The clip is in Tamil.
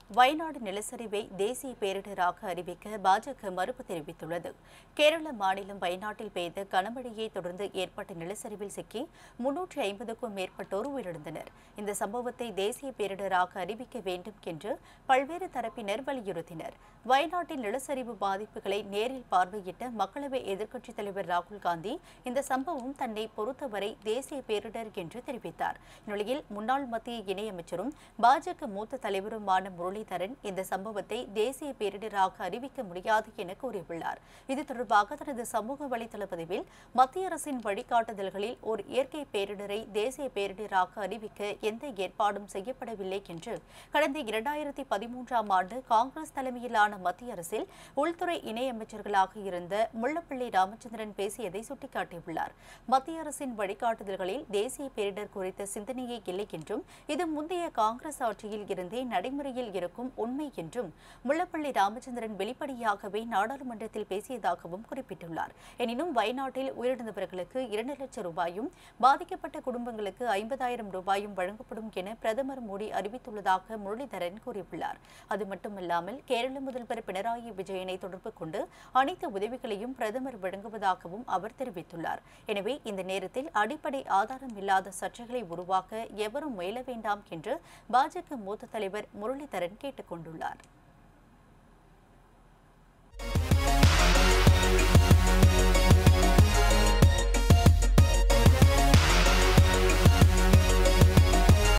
வயநாடு நிலச்சரிவை தேசிய பேரிடராக அறிவிக்க பாஜக மறுப்பு தெரிவித்துள்ளது கேரள மாநிலம் வயநாட்டில் பெய்த கனமழையை தொடர்ந்து ஏற்பட்ட நிலச்சரிவில் சிக்கி முன்னூற்றி ஐம்பதுக்கும் மேற்பட்டோர் உயிரிழந்தனர் இந்த சம்பவத்தை தேசிய பேரிடராக அறிவிக்க வேண்டும் என்று பல்வேறு தரப்பினர் வலியுறுத்தினர் வயநாட்டில் நிலச்சரிவு பாதிப்புகளை நேரில் பார்வையிட்ட மக்களவை எதிர்க்கட்சித் தலைவர் ராகுல் காந்தி இந்த சம்பவம் தன்னை பொறுத்தவரை தேசிய பேரிடர் என்று தெரிவித்தார் இந்நிலையில் முன்னாள் மத்திய இணையமைச்சரும் பாஜக மூத்த தலைவருமான முரளிதரன் இந்த சம்பவத்தை தேசிய பேரிடராக அறிவிக்க முடியாது என கூறியுள்ளார் இது தொடர்பாக தனது சமூக வலைதள பதிவில் மத்திய அரசின் வழிகாட்டுதல்களில் ஒரு இயற்கை பேரிடரை தேசிய பேரிடராக அறிவிக்க எந்த ஏற்பாடும் செய்யப்படவில்லை என்று கடந்த இரண்டாயிரத்தி பதிமூன்றாம் ஆண்டு காங்கிரஸ் தலைமையிலான மத்திய அரசில் உள்துறை இணையமைச்சர்களாக இருந்த முள்ளப்பள்ளி ராமச்சந்திரன் பேசியதை சுட்டிக்காட்டியுள்ளார் மத்திய அரசின் வழிகாட்டுதல்களில் தேசிய பேரிடர் குறித்த சிந்தனையே இல்லை என்றும் இது முந்தைய காங்கிரஸ் ஆட்சியில் இருந்தே நடைமுறையில் இருக்கும் உண்மை என்றும் முள்ளப்பள்ளி ராமச்சந்திரன் வெளிப்படையாகவே நாடாளுமன்றத்தில் பேசியதாகவும் குறிப்பிட்டுள்ளார் எனினும் வயநாட்டில் உயிரிழந்தவர்களுக்கு இரண்டு லட்சம் ரூபாயும் பாதிக்கப்பட்ட குடும்பங்களுக்கு ஐம்பதாயிரம் ரூபாயும் வழங்கப்படும் என பிரதமர் மோடி அறிவித்துள்ளதாக முரளிதரன் கூறியுள்ளார் அது மட்டுமல்லாமல் கேரள முதல்வர் பினராயி விஜயனை தொடர்பு கொண்டு அனைத்து உதவிகளையும் பிரதமர் வழங்குவதாகவும் அவர் தெரிவித்துள்ளார் எனவே இந்த நேரத்தில் அடிப்படை ஆதாரம் இல்லாத சர்ச்சைகளை உருவாக்க எவரும் முயல வேண்டாம் என்று பாஜக மூத்த தலைவர் முரளிதரன் கேட்டுக் கொண்டுள்ளார்